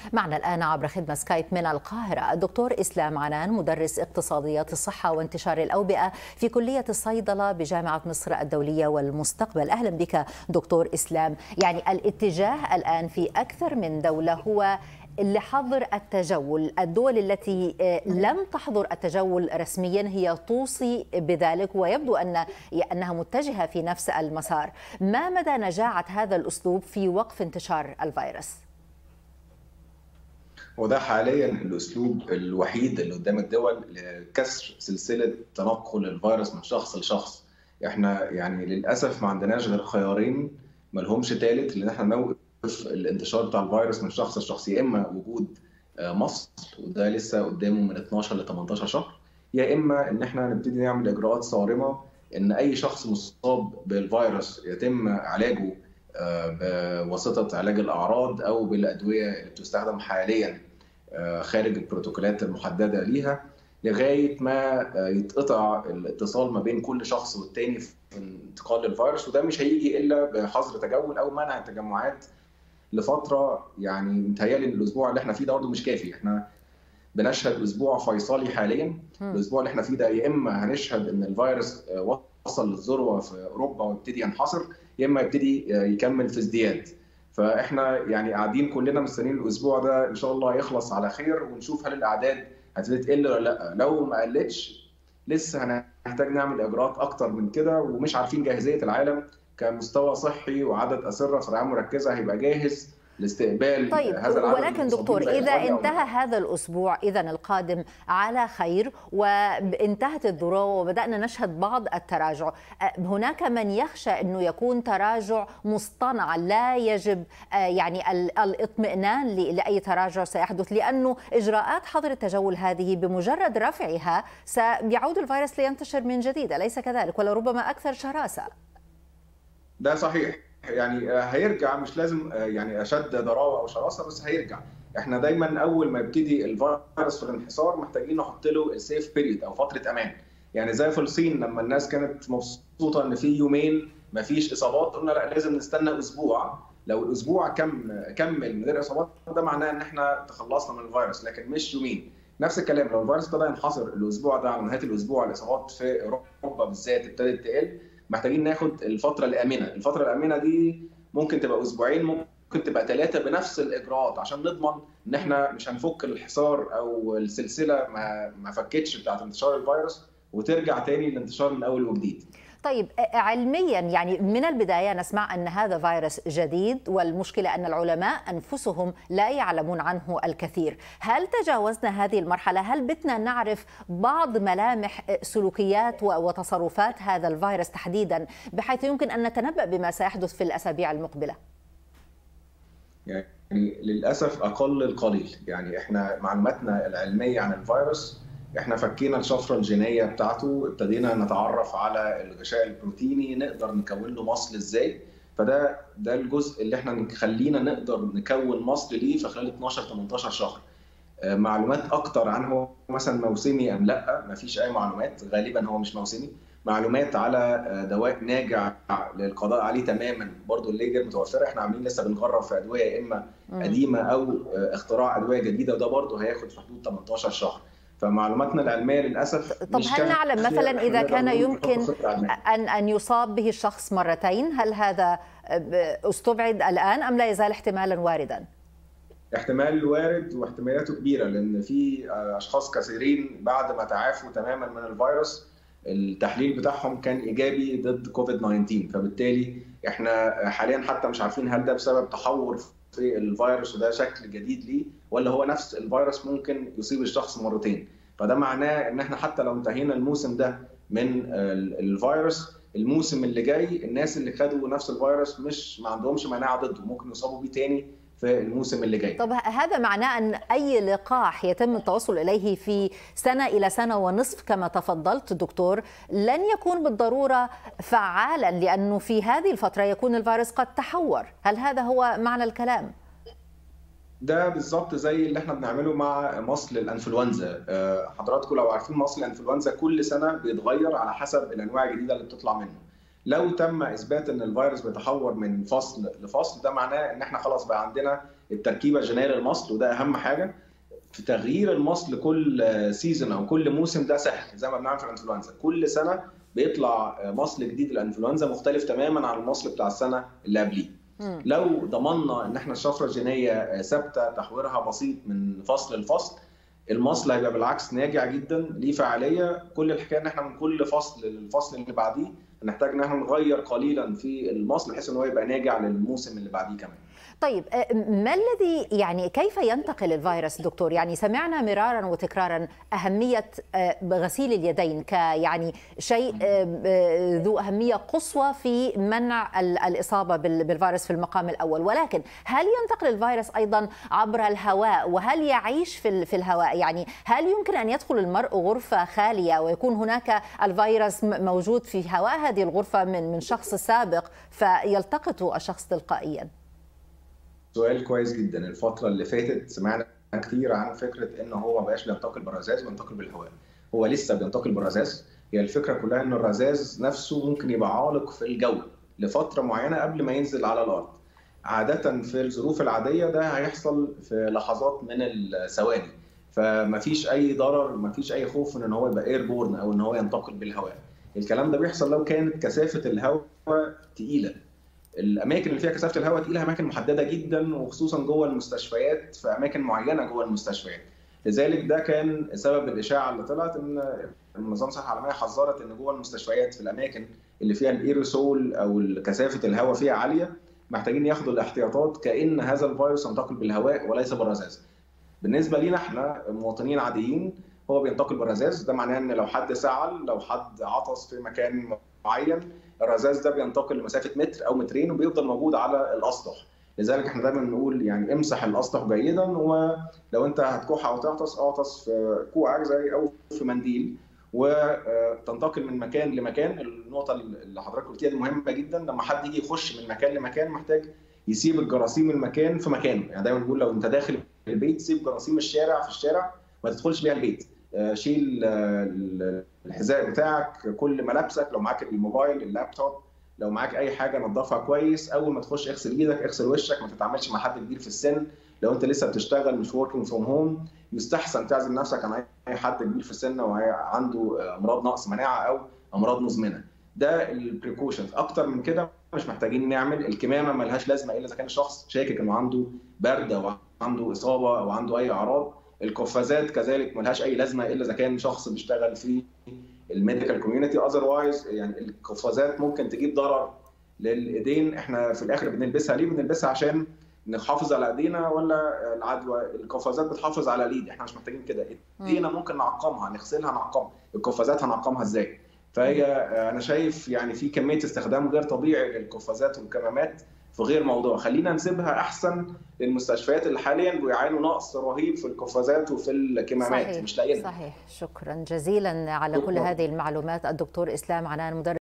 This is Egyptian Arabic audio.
معنا الآن عبر خدمة سكايب من القاهرة الدكتور إسلام عنان مدرس اقتصاديات الصحة وانتشار الأوبئة في كلية الصيدلة بجامعة مصر الدولية والمستقبل أهلا بك دكتور إسلام يعني الاتجاه الآن في أكثر من دولة هو لحظر التجول الدول التي لم تحظر التجول رسميا هي توصي بذلك ويبدو أن أنها متجهة في نفس المسار ما مدى نجاعة هذا الأسلوب في وقف انتشار الفيروس؟ وده حاليا الاسلوب الوحيد اللي قدام الدول لكسر سلسله تنقل الفيروس من شخص لشخص احنا يعني للاسف ما عندناش غير خيارين ما لهمش ثالث لان احنا نوقف الانتشار بتاع الفيروس من شخص لشخص يا اما وجود مصل وده لسه قدامه من 12 ل 18 شهر يا اما ان احنا نبتدي نعمل اجراءات صارمه ان اي شخص مصاب بالفيروس يتم علاجه بواسطه علاج الاعراض او بالادويه اللي بتستخدم حاليا خارج البروتوكولات المحدده ليها لغايه ما يتقطع الاتصال ما بين كل شخص والتاني في انتقال الفيروس وده مش هيجي الا بحظر تجول او منع التجمعات لفتره يعني متهيألي الاسبوع اللي احنا فيه ده برضه مش كافي احنا بنشهد اسبوع فيصلي حاليا الاسبوع اللي احنا فيه ده يا اما هنشهد ان الفيروس وصل للذروه في اوروبا ويبتدي ينحصر يا اما يبتدي يكمل في ازدياد فاحنا يعني قاعدين كلنا مستنيين الاسبوع ده ان شاء الله يخلص على خير ونشوف هل الاعداد هتبتدي تقل ولا لا لو ما قلتش لسه هنحتاج نعمل اجراءات اكتر من كده ومش عارفين جاهزيه العالم كمستوى صحي وعدد اسره في رعايه مركزه هيبقى جاهز لاستقبال طيب هذا العدد ولكن دكتور اذا انتهى هذا الاسبوع اذا القادم على خير وانتهت الذروه وبدانا نشهد بعض التراجع هناك من يخشى انه يكون تراجع مصطنع لا يجب يعني الاطمئنان لاي تراجع سيحدث لانه اجراءات حظر التجول هذه بمجرد رفعها سيعود الفيروس لينتشر من جديد اليس كذلك ولربما اكثر شراسه ده صحيح يعني هيرجع مش لازم يعني اشد ضراوه او شراسه بس هيرجع احنا دايما اول ما يبتدي الفيروس في الانحسار محتاجين نحط له السيف بيريد او فتره امان يعني زي في الصين لما الناس كانت مبسوطه ان في يومين ما فيش اصابات قلنا لا لازم نستنى اسبوع لو الاسبوع كم كمل من غير اصابات ده معناه ان احنا تخلصنا من الفيروس لكن مش يومين نفس الكلام لو الفيروس ابتدى ينحصر الاسبوع ده على نهايه الاسبوع الاصابات في اوروبا بالذات ابتدت تقل محتاجين ناخد الفتره الامنه الفتره الامنه دي ممكن تبقى اسبوعين ممكن تبقى ثلاثه بنفس الاجراءات عشان نضمن ان احنا مش هنفك الحصار او السلسله ما ما فكتش بتاعت انتشار الفيروس وترجع تاني للانتشار من اول وجديد طيب علميا يعني من البدايه نسمع ان هذا فيروس جديد والمشكله ان العلماء انفسهم لا يعلمون عنه الكثير، هل تجاوزنا هذه المرحله؟ هل بتنا نعرف بعض ملامح سلوكيات وتصرفات هذا الفيروس تحديدا بحيث يمكن ان نتنبا بما سيحدث في الاسابيع المقبله؟ يعني للاسف اقل القليل، يعني احنا معلوماتنا العلميه عن الفيروس احنا فكينا الشفره الجينيه بتاعته ابتدينا نتعرف على الغشاء البروتيني نقدر نكون له مصل ازاي فده ده الجزء اللي احنا نخلينا نقدر نكون مصل ليه في خلال 12 18 شهر معلومات اكتر عن هو مثلا موسمي ام لا مفيش اي معلومات غالبا هو مش موسمي معلومات على دواء ناجع للقضاء عليه تماما برضو اللي غير متوفره احنا عاملين لسه بنجرب في ادويه يا اما قديمه او اختراع ادويه جديده وده برضو هياخد في حدود 18 شهر فمعلوماتنا العلميه للاسف طب هل نعلم مثلا اذا كان يمكن ان ان يصاب به الشخص مرتين هل هذا استبعد الان ام لا يزال احتمالا واردا؟ احتمال وارد واحتمالاته كبيره لان في اشخاص كثيرين بعد ما تعافوا تماما من الفيروس التحليل بتاعهم كان ايجابي ضد كوفيد 19 فبالتالي احنا حاليا حتى مش عارفين هل ده بسبب تحور في الفيروس وده شكل جديد ليه ولا هو نفس الفيروس ممكن يصيب الشخص مرتين فده معناه ان احنا حتى لو انتهينا الموسم ده من الفيروس الموسم اللي جاي الناس اللي خدوا نفس الفيروس مش ما عندهمش مناعه ضده ممكن يصابوا بيه تاني في الموسم اللي جاي طب هذا معناه ان اي لقاح يتم التوصل اليه في سنه الى سنه ونصف كما تفضلت دكتور لن يكون بالضروره فعالا لانه في هذه الفتره يكون الفيروس قد تحور هل هذا هو معنى الكلام ده بالظبط زي اللي احنا بنعمله مع مصل الانفلونزا حضراتكم لو عارفين مصل الانفلونزا كل سنه بيتغير على حسب الانواع الجديده اللي بتطلع منه لو تم اثبات ان الفيروس بيتحور من فصل لفصل ده معناه ان احنا خلاص بقى عندنا التركيبه الجينيه للمصل وده اهم حاجه في تغيير المصل كل سيزون او كل موسم ده سهل زي ما بنعمل في الانفلونزا كل سنه بيطلع مصل جديد للانفلونزا مختلف تماما عن المصل بتاع السنه اللي قبليه لو ضمننا ان احنا الشفره الجينيه ثابته تحويرها بسيط من فصل لفصل المصل هيبقى بالعكس ناجع جدا ليه فعاليه كل الحكايه ان احنا من كل فصل للفصل اللي بعديه هنحتاج ان احنا نغير قليلا في المصل بحيث ان هو يبقى ناجع للموسم اللي بعديه كمان طيب ما الذي يعني كيف ينتقل الفيروس دكتور يعني سمعنا مرارا وتكرارا اهميه غسيل اليدين كيعني شيء ذو اهميه قصوى في منع الاصابه بالفيروس في المقام الاول ولكن هل ينتقل الفيروس ايضا عبر الهواء وهل يعيش في في الهواء يعني هل يمكن ان يدخل المرء غرفه خاليه ويكون هناك الفيروس موجود في هواء هذه الغرفه من من شخص سابق فيلتقطه الشخص تلقائيا سؤال كويس جدا الفترة اللي فاتت سمعنا كتير عن فكرة ان هو ما بقاش بينتقل بالرذاذ بينتقل بالهواء هو لسه بينتقل بالرذاذ هي الفكرة كلها ان الرذاذ نفسه ممكن يبقى عالق في الجو لفترة معينة قبل ما ينزل على الارض عادة في الظروف العادية ده هيحصل في لحظات من الثواني فمفيش اي ضرر مفيش اي خوف من ان هو يبقى اير بورن او ان هو ينتقل بالهواء الكلام ده بيحصل لو كانت كثافة الهواء تقيلة الاماكن اللي فيها كثافه الهواء تقيله اماكن محدده جدا وخصوصا جوه المستشفيات في اماكن معينه جوه المستشفيات لذلك ده كان سبب الاشاعه اللي طلعت ان منظمه الصحه العالميه حذرت ان جوه المستشفيات في الاماكن اللي فيها الايروسول او كثافه الهواء فيها عاليه محتاجين ياخدوا الاحتياطات كان هذا الفيروس ينتقل بالهواء وليس بالرذاذ. بالنسبه لينا احنا مواطنين عاديين هو بينتقل بالرذاذ ده معناه ان لو حد سعل لو حد عطس في مكان معين الرذاذ ده بينتقل لمسافه متر او مترين وبيفضل موجود على الاسطح لذلك احنا دايما بنقول يعني امسح الاسطح جيدا ولو انت هتكح او تعطس اعطس في كوعك زي او في منديل وتنتقل من مكان لمكان النقطه اللي حضرتك قلتيها دي مهمه جدا لما حد يجي يخش من مكان لمكان محتاج يسيب الجراثيم المكان في مكانه يعني دايما بنقول لو انت داخل البيت سيب جراثيم الشارع في الشارع ما تدخلش بيها البيت شيل الحذاء بتاعك كل ملابسك لو معاك الموبايل اللابتوب لو معاك اي حاجه نظفها كويس اول ما تخش اغسل ايدك اغسل وشك ما تتعاملش مع حد كبير في السن لو انت لسه بتشتغل مش وركينج فروم هوم يستحسن تعزل نفسك عن اي حد كبير في السن وعنده امراض نقص مناعه او امراض مزمنه ده البريكوشنز اكتر من كده مش محتاجين نعمل الكمامه ملهاش لازمه الا اذا كان الشخص شاكك انه عنده برد او عنده اصابه او عنده اي اعراض القفازات كذلك ملهاش اي لازمه الا اذا كان شخص بيشتغل في الميديكال كوميونتي اذروايز يعني القفازات ممكن تجيب ضرر للايدين احنا في الاخر بنلبسها ليه بنلبسها عشان نحافظ على ايدينا ولا العدوى القفازات بتحافظ على اليد احنا مش محتاجين كده ايدينا ممكن نعقمها نغسلها نعقمها القفازات هنعقمها ازاي فهي انا شايف يعني في كميه استخدام غير طبيعي للقفازات والكمامات في غير موضوع خلينا نسيبها احسن للمستشفيات اللي حاليا بيعانوا نقص رهيب في القفازات وفي الكمامات صحيح. مش لاقيين صحيح شكرا جزيلا على كل هذه المعلومات الدكتور اسلام عنان مدرب